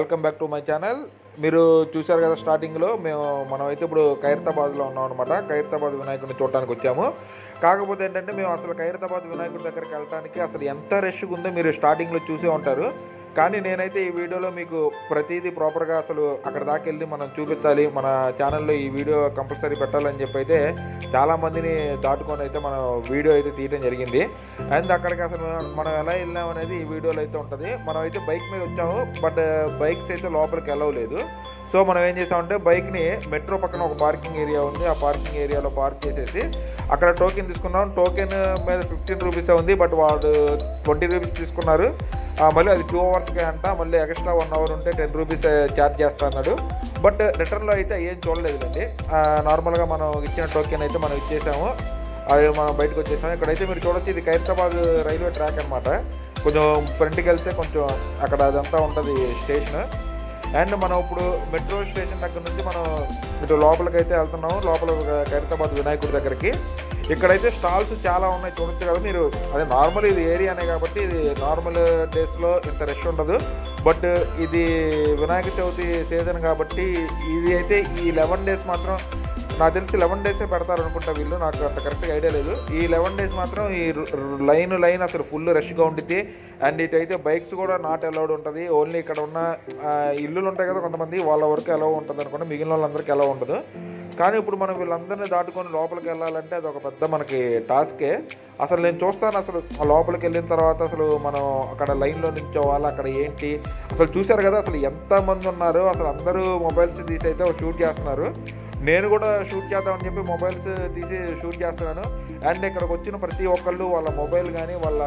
welcome back to my channel మీరు చూశారు కదా స్టార్టింగ్లో మేము మనమైతే ఇప్పుడు ఖైరతాబాద్లో ఉన్నాం అనమాట ఖైరతాబాద్ వినాయకుడిని చూడటానికి వచ్చాము కాకపోతే ఏంటంటే మేము అసలు ఖైరతాబాద్ వినాయకుడి దగ్గరికి వెళ్ళడానికి అసలు ఎంత రష్గా ఉందో మీరు స్టార్టింగ్లో చూసే ఉంటారు కానీ నేనైతే ఈ వీడియోలో మీకు ప్రతిదీ ప్రాపర్గా అసలు అక్కడ దాకా వెళ్ళి మనం చూపించాలి మన ఛానల్లో ఈ వీడియో కంపల్సరీ పెట్టాలని చెప్పి అయితే చాలామందిని దాటుకొని అయితే మనం వీడియో అయితే తీయడం జరిగింది అండ్ అక్కడికి అసలు మనం ఎలా వెళ్ళాం అనేది ఈ వీడియోలో అయితే ఉంటుంది మనం అయితే బైక్ మీద వచ్చాము బట్ బైక్స్ అయితే లోపలికి వెళ్ళవలేదు సో మనం ఏం చేసామంటే బైక్ని మెట్రో పక్కన ఒక పార్కింగ్ ఏరియా ఉంది ఆ పార్కింగ్ ఏరియాలో పార్క్ చేసేసి అక్కడ టోకెన్ తీసుకున్నాం టోకెన్ మీద ఫిఫ్టీన్ రూపీసే ఉంది బట్ వాడు ట్వంటీ రూపీస్ తీసుకున్నారు ఆ, మళ్ళీ అది టూ అవర్స్కే అంట మళ్ళీ ఎక్స్ట్రా వన్ అవర్ ఉంటే టెన్ రూపీస్ ఛార్జ్ చేస్తా అన్నాడు బట్ రిటర్న్లో అయితే ఏం చూడలేదులేండి ఆ, నార్మల్గా మనం ఇచ్చిన టోకెన్ అయితే మనం ఇచ్చేసాము అది మనం బయటకు వచ్చేసాము ఇక్కడైతే మీరు చూడొచ్చు ఇది ఖైరతాబాద్ రైల్వే ట్రాక్ అనమాట కొంచెం ఫ్రంట్కి వెళ్తే కొంచెం అక్కడ అదంతా ఉంటుంది స్టేషన్ అండ్ మనం ఇప్పుడు మెట్రో స్టేషన్ దగ్గర నుంచి మనం ఇటు లోపలికి అయితే వెళ్తున్నాము లోపల ఖైరతాబాద్ వినాయకుడి దగ్గరికి ఇక్కడైతే స్టాల్స్ చాలా ఉన్నాయి చూడొచ్చు కదా మీరు అదే నార్మల్ ఇది ఏరియానే కాబట్టి ఇది నార్మల్ డేస్లో ఇంత రష్ ఉండదు బట్ ఇది వినాయక చవితి సీజన్ కాబట్టి ఇది అయితే ఈ లెవెన్ డేస్ మాత్రం నాకు తెలిసి లెవెన్ డేసే పెడతారు అనుకుంటా వీళ్ళు నాకు అంత కరెక్ట్గా ఐడియా లేదు ఈ లెవెన్ డేస్ మాత్రం ఈ లైన్ లైన్ అసలు ఫుల్ రష్గా ఉండిద్ది అండ్ ఇటైతే బైక్స్ కూడా నాట్ అలౌడ్ ఉంటుంది ఓన్లీ ఇక్కడ ఉన్న ఆ, ఇల్లులు ఉంటాయి కదా కొంతమంది వాళ్ళ వరకు ఎలా ఉంటుంది అనుకుంటే మిగిలిన వాళ్ళందరికీ ఎలా ఉండదు కానీ ఇప్పుడు మనం వీళ్ళందరినీ దాటుకొని లోపలికి వెళ్ళాలంటే అది ఒక పెద్ద మనకి టాస్కే అసలు నేను చూస్తాను అసలు ఆ లోపలికి వెళ్ళిన తర్వాత అసలు మనం అక్కడ లైన్లో నిల్చోవాలి అక్కడ ఏంటి అసలు చూశారు కదా అసలు ఎంతమంది ఉన్నారు అసలు అందరూ మొబైల్స్ తీసి అయితే షూట్ చేస్తున్నారు నేను కూడా షూట్ చేద్దామని చెప్పి మొబైల్స్ తీసి షూట్ చేస్తున్నాను అండ్ ఇక్కడికి వచ్చిన ప్రతి ఒక్కళ్ళు వాళ్ళ మొబైల్ కానీ వాళ్ళ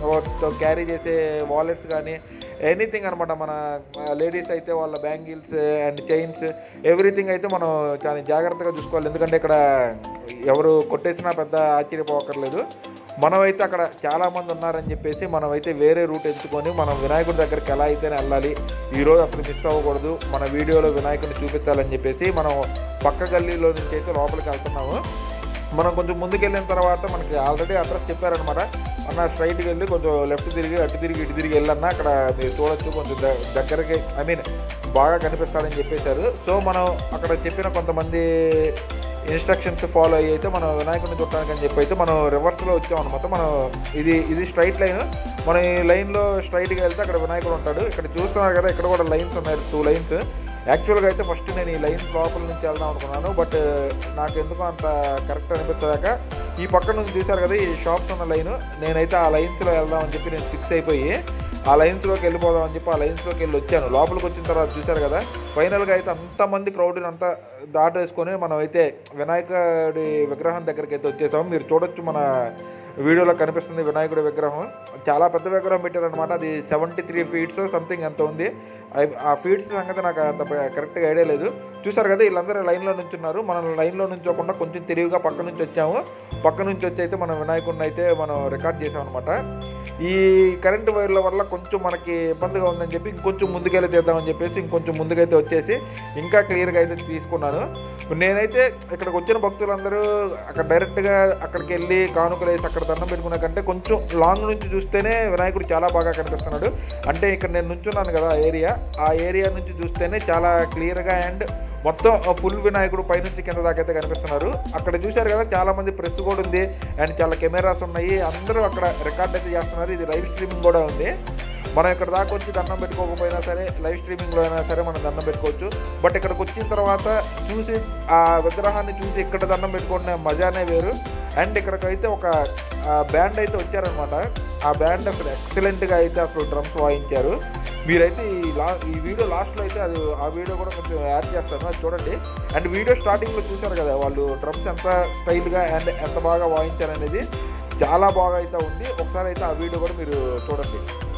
క్యారీ చేసే వాలెట్స్ కానీ ఎనీథింగ్ అనమాట మన లేడీస్ అయితే వాళ్ళ బ్యాంగిల్స్ అండ్ చైన్స్ ఎవ్రీథింగ్ అయితే మనం చాలా జాగ్రత్తగా చూసుకోవాలి ఎందుకంటే ఇక్కడ ఎవరు కొట్టేసినా పెద్ద ఆశ్చర్యపోకర్లేదు మనమైతే అక్కడ చాలా మంది ఉన్నారని చెప్పేసి మనమైతే వేరే రూట్ ఎంచుకొని మనం వినాయకుడి దగ్గరికి ఎలా అయితేనే వెళ్ళాలి ఈరోజు అసలు మిస్ అవ్వకూడదు మన వీడియోలో వినాయకుడిని చూపించాలని చెప్పేసి మనం పక్క గల్లీలో నుంచి అయితే లోపలికి వెళ్తున్నాము మనం కొంచెం ముందుకెళ్ళిన తర్వాత మనకి ఆల్రెడీ అడ్రస్ చెప్పారనమాట అన్న స్ట్రైట్కి వెళ్ళి కొంచెం లెఫ్ట్ తిరిగి అటు తిరిగి ఇటు తిరిగి వెళ్ళన్నా అక్కడ మీరు చూడొచ్చు కొంచెం ద- దగ్గరకి ఐ మీన్ బాగా కనిపిస్తాడని చెప్పేశారు సో మనం అక్కడ చెప్పిన కొంతమంది ఇన్స్ట్రక్షన్స్ ఫాలో అయ్యి అయితే మనం వినాయకుడిని చుట్టానికి అని చెప్పి అయితే మనం రివర్స్లో వచ్చాం అనమాట మనం ఇది ఇది స్ట్రైట్ లైన్ మనం ఈ లైన్లో స్ట్రైట్గా వెళ్తే అక్కడ వినాయకుడు ఉంటాడు ఇక్కడ చూస్తున్నారు కదా ఇక్కడ కూడా లైన్స్ ఉన్నాయి టూ లైన్స్ యాక్చువల్గా అయితే ఫస్ట్ నేను ఈ లైన్స్ లోపల నుంచి వెళ్దాం అనుకున్నాను బట్ నాకు ఎందుకో అంత కరెక్ట్ అనిపించలేక ఈ పక్క నుంచి చూశారు కదా ఈ షాప్స్ ఉన్న లైన్ నేనైతే ఆ లైన్స్లో వెళ్దాం అని చెప్పి నేను ఫిక్స్ అయిపోయి ఆ లైన్స్లోకి వెళ్ళిపోదాం అని చెప్పి ఆ లైన్స్లోకి వెళ్ళి వచ్చాను లోపలికి వచ్చిన తర్వాత చూశారు కదా ఫైనల్గా అయితే అంతమంది క్రౌడ్ని అంతా దాటేసుకొని మనం అయితే వినాయకుడి విగ్రహం దగ్గరికి అయితే వచ్చేసాము మీరు చూడొచ్చు మన వీడియోలో కనిపిస్తుంది వినాయకుడి విగ్రహం చాలా పెద్ద విగ్రహం పెట్టారనమాట అది సెవెంటీ త్రీ ఫీట్స్ సంథింగ్ ఎంత ఉంది అవి- ఆ ఫీట్స్ సంగతి నాకు అంత కరెక్ట్గా ఐడియా లేదు చూసారు కదా వీళ్ళందరూ లైన్లో నుంచున్నారు మనం లైన్లో నుంచోకుండా కొంచెం తెలివిగా పక్క నుంచి వచ్చాము పక్క నుంచి వచ్చి అయితే మనం వినాయకుడిని అయితే మనం రికార్డ్ చేసాం అనమాట ఈ కరెంటు వైర్ల వల్ల కొంచెం మనకి ఇబ్బందిగా ఉందని చెప్పి ఇంకొంచెం ముందుకెళ్ళి తీద్దామని చెప్పేసి ఇంకొంచెం ముందుకైతే వచ్చేసి ఇంకా క్లియర్గా అయితే తీసుకున్నాను నేనైతే ఇక్కడికి వచ్చిన భక్తులందరూ అక్కడ డైరెక్ట్గా అక్కడికి వెళ్ళి కానుకలు వేసి అక్కడ దండం పెట్టుకునే కంటే కొంచెం లాంగ్ నుంచి చూస్తేనే వినాయకుడు చాలా బాగా కనిపిస్తున్నాడు అంటే ఇక్కడ నేను నుంచున్నాను కదా ఆ ఏరియా ఆ ఏరియా నుంచి చూస్తేనే చాలా క్లియర్గా అండ్ మొత్తం ఫుల్ వినాయకుడు పైనుంచి కింద దాకా అయితే కనిపిస్తున్నారు అక్కడ చూశారు కదా చాలా మంది ప్రెస్ కూడా ఉంది అండ్ చాలా కెమెరాస్ ఉన్నాయి అందరూ అక్కడ రికార్డ్ అయితే చేస్తున్నారు ఇది లైవ్ స్ట్రీమింగ్ కూడా ఉంది మనం ఇక్కడ దాకా వచ్చి దండం పెట్టుకోకపోయినా సరే లైవ్ స్ట్రీమింగ్లో అయినా సరే మనం దండం పెట్టుకోవచ్చు బట్ ఇక్కడికి వచ్చిన తర్వాత చూసి ఆ విగ్రహాన్ని చూసి ఇక్కడ దండం పెట్టుకునే మజానే వేరు అండ్ ఇక్కడికైతే ఒక బ్యాండ్ అయితే వచ్చారనమాట ఆ బ్యాండ్ అసలు ఎక్సలెంట్గా అయితే అసలు డ్రమ్స్ వాయించారు మీరైతే ఈ లా ఈ వీడియో లాస్ట్లో అయితే అది ఆ వీడియో కూడా కొంచెం యాడ్ చేస్తాను అది చూడండి అండ్ వీడియో స్టార్టింగ్లో చూశారు కదా వాళ్ళు డ్రమ్స్ ఎంత స్టైల్గా అండ్ ఎంత బాగా వాయించారనేది చాలా బాగా అయితే ఉంది ఒకసారి అయితే ఆ వీడియో కూడా మీరు చూడండి